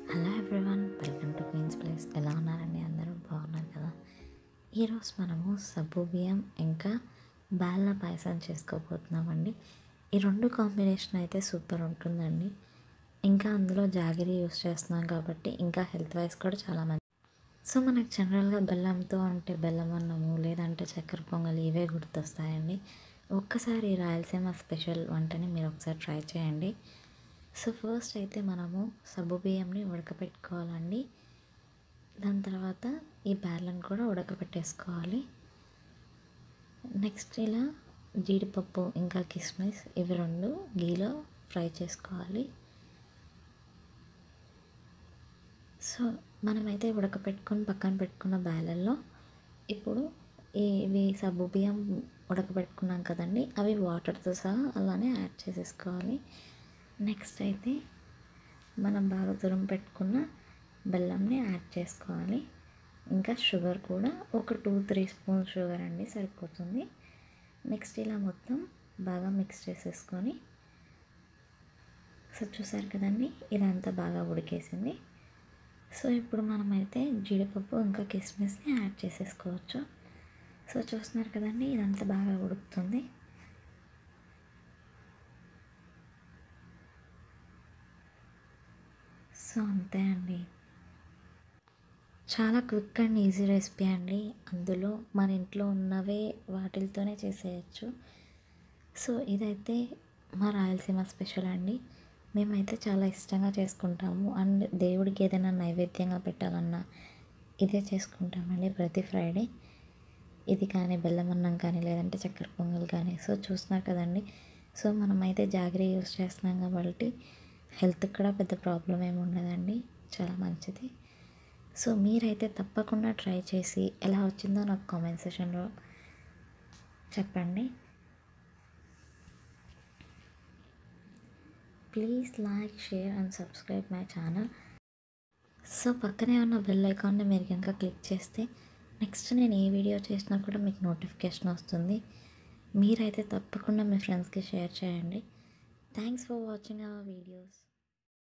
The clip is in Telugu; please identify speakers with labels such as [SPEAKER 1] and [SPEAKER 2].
[SPEAKER 1] hello everyone welcome to queens place ఎలా ఉన్నారండి అందరూ బాగున్నారు కదా ఈరోజు మనము సబ్బు బియ్యం ఇంకా బేళ్ళ పాయసం చేసుకోబోతున్నామండి ఈ రెండు కాంబినేషన్ అయితే సూపర్ ఉంటుందండి ఇంకా అందులో జాగిరి యూస్ చేస్తున్నాం కాబట్టి ఇంకా హెల్త్ వైజ్ కూడా చాలా మంచి సో మనకు జనరల్గా బెల్లంతో అంటే బెల్లం అన్నము లేదంటే చక్కెర పొంగలి ఇవే గుర్తొస్తాయండి ఒక్కసారి ఈ రాయలసీమ స్పెషల్ వంటని మీరు ఒకసారి ట్రై చేయండి సో ఫస్ట్ అయితే మనము సబ్బు బియ్యంని ఉడకపెట్టుకోవాలండి దాని తర్వాత ఈ బ్యాలను కూడా ఉడకపెట్టేసుకోవాలి నెక్స్ట్ ఇలా జీడిపప్పు ఇంకా కిస్మిస్ ఇవి రెండు గీలో ఫ్రై చేసుకోవాలి సో మనమైతే ఉడకపెట్టుకొని పక్కన పెట్టుకున్న బ్యాలల్లో ఇప్పుడు ఇవి సబ్బు బియ్యం ఉడకబెట్టుకున్నాం కదండి అవి వాటర్తో సహా అలానే యాడ్ చేసేసుకోవాలి నెక్స్ట్ అయితే మనం బాగా తురం పెట్టుకున్న బెల్లంని యాడ్ చేసుకోవాలి ఇంకా షుగర్ కూడా ఒక టూ త్రీ స్పూన్ షుగర్ అండి సరిపోతుంది నెక్స్ట్ ఇలా మొత్తం బాగా మిక్స్ చేసేసుకొని సో చూసారు కదండి ఇదంతా బాగా ఉడికేసింది సో ఇప్పుడు మనమైతే జీడిపప్పు ఇంకా కిస్మిస్ని యాడ్ చేసేసుకోవచ్చు సో చూస్తున్నారు కదండి ఇదంతా బాగా ఉడుకుతుంది సో అంతే అండి చాలా క్విక్ అండ్ ఈజీ రెసిపీ అండి అందులో మన ఇంట్లో ఉన్నవే వాటితోనే చేసేయచ్చు సో ఇదైతే మా రాయలసీమ స్పెషల్ అండి మేమైతే చాలా ఇష్టంగా చేసుకుంటాము అండ్ దేవుడికి ఏదైనా నైవేద్యంగా పెట్టాలన్నా ఇదే చేసుకుంటామండి ప్రతి ఫ్రైడే ఇది కానీ బెల్లం అన్నం కానీ లేదంటే చక్కెర పొంగల్ కానీ సో చూస్తున్నారు కదండి సో మనమైతే జాగ్రత్త యూస్ చేస్తున్నాం కాబట్టి హెల్త్కి కూడా పెద్ద ప్రాబ్లం ఏమి ఉండదండి చాలా మంచిది సో మీరైతే తప్పకుండా ట్రై చేసి ఎలా వచ్చిందో నాకు కామెంట్ సెషన్లో చెప్పండి please like share and subscribe my channel so పక్కనే ఉన్న బెల్ ఐకాన్ని మీరు కనుక క్లిక్ చేస్తే నెక్స్ట్ నేను ఏ వీడియో చేసినా కూడా మీకు నోటిఫికేషన్ వస్తుంది మీరైతే తప్పకుండా మీ ఫ్రెండ్స్కి షేర్ చేయండి thanks for watching our videos